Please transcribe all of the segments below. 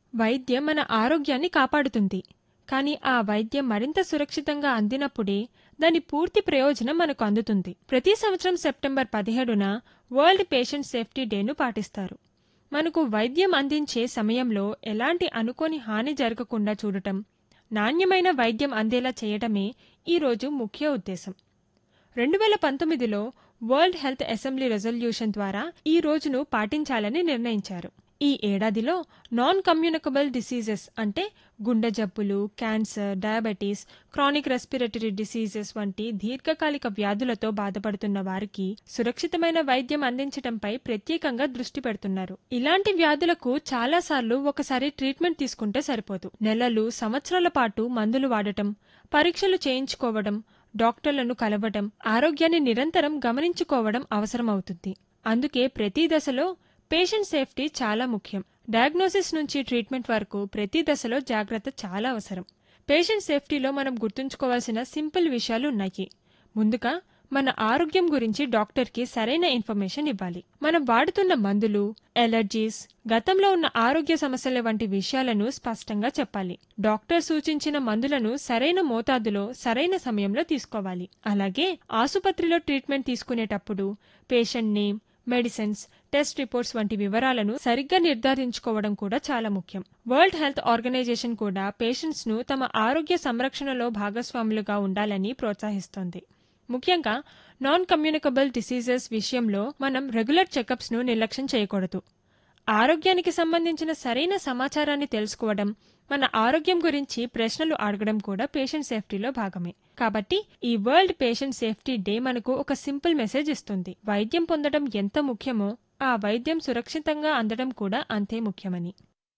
వైద్యం మన ఆరోగ్యాన్ని కాపాడుతుంది కానీ ఆ వైద్యం మరింత సురక్షితంగా అందినప్పుడే దాని పూర్తి ప్రయోజనం మనకు అందుతుంది ప్రతి సంవత్సరం సెప్టెంబర్ పదిహేడున వరల్డ్ పేషెంట్ సేఫ్టీ డేను పాటిస్తారు మనకు వైద్యం అందించే సమయంలో ఎలాంటి అనుకోని హాని జరగకుండా చూడటం నాణ్యమైన వైద్యం అందేలా చేయడమే ఈ రోజు ముఖ్య ఉద్దేశం రెండు వేల పంతొమ్మిదిలో వరల్డ్ హెల్త్ అసెంబ్లీ రెజల్యూషన్ ద్వారా ఈ రోజును పాటించాలని నిర్ణయించారు ఈ ఏడాదిలో నాన్ కమ్యూనికబుల్ డిసీజెస్ అంటే గుండె జబ్బులు cancer diabetes chronic respiratory diseases వంటి దీర్ఘకాలిక వ్యాధులతో బాధపడుతున్న వారికి సురక్షితమైన వైద్యం అందించడంపై ప్రత్యేకంగా దృష్టి పెడుతున్నారు ఇలాంటి వ్యాధులకు చాలాసార్లు ఒకసారి ట్రీట్మెంట్ తీసుకుంటే సరిపోదు నెలలు సంవత్సరాల పాటు మందులు వాడటం పరీక్షలు చేయించుకోవడం డాక్టర్లను కలవడం ఆరోగ్యాన్ని నిరంతరం గమనించుకోవడం అవసరమవుతుంది అందుకే ప్రతి దశలో పేషెంట్ సేఫ్టీ చాలా ముఖ్యం డయాగ్నోసిస్ నుంచి ట్రీట్మెంట్ వరకు ప్రతి దశలో జాగ్రత్త చాలా అవసరం పేషెంట్ సేఫ్టీలో మనం గుర్తుంచుకోవాల్సిన సింపుల్ విషయాలు ఉన్నాయి ముందుగా మన ఆరోగ్యం గురించి డాక్టర్కి సరైన ఇన్ఫర్మేషన్ ఇవ్వాలి మనం వాడుతున్న మందులు ఎలర్జీస్ గతంలో ఉన్న ఆరోగ్య సమస్యల వంటి విషయాలను స్పష్టంగా చెప్పాలి డాక్టర్ సూచించిన మందులను సరైన మోతాదులో సరైన సమయంలో తీసుకోవాలి అలాగే ఆసుపత్రిలో ట్రీట్మెంట్ తీసుకునేటప్పుడు patient name medicines test reports వంటి వివరాలను సరిగ్గా నిర్ధారించుకోవడం కూడా చాలా ముఖ్యం వరల్డ్ హెల్త్ ఆర్గనైజేషన్ కూడా పేషెంట్స్ ను తమ ఆరోగ్య సంరక్షణలో భాగస్వాములుగా ఉండాలని ప్రోత్సహిస్తోంది ముఖ్యంగా నాన్ కమ్యూనికబుల్ డిసీజెస్ విషయంలో మనం రెగ్యులర్ చెకప్స్ ను నిర్లక్ష్యం చేయకూడదు ఆరోగ్యానికి సంబంధించిన సరైన సమాచారాన్ని తెలుసుకోవడం మన ఆరోగ్యం గురించి ప్రశ్నలు అడగడం కూడా పేషెంట్ సేఫ్టీలో భాగమే కాబట్టి ఈ వరల్డ్ పేషెంట్ సేఫ్టీ డే మనకు ఒక సింపుల్ మెసేజ్ ఇస్తుంది వైద్యం పొందడం ఎంత ముఖ్యమో ఆ వైద్యం సురక్షితంగా అందడం కూడా అంతే ముఖ్యమని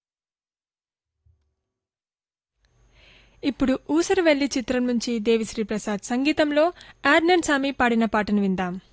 ఇప్పుడు ఊసరవెల్లి చిత్రం నుంచి దేవిశ్రీ ప్రసాద్ సంగీతంలో ఆర్నన్ సామి పాడిన పాటను విందాం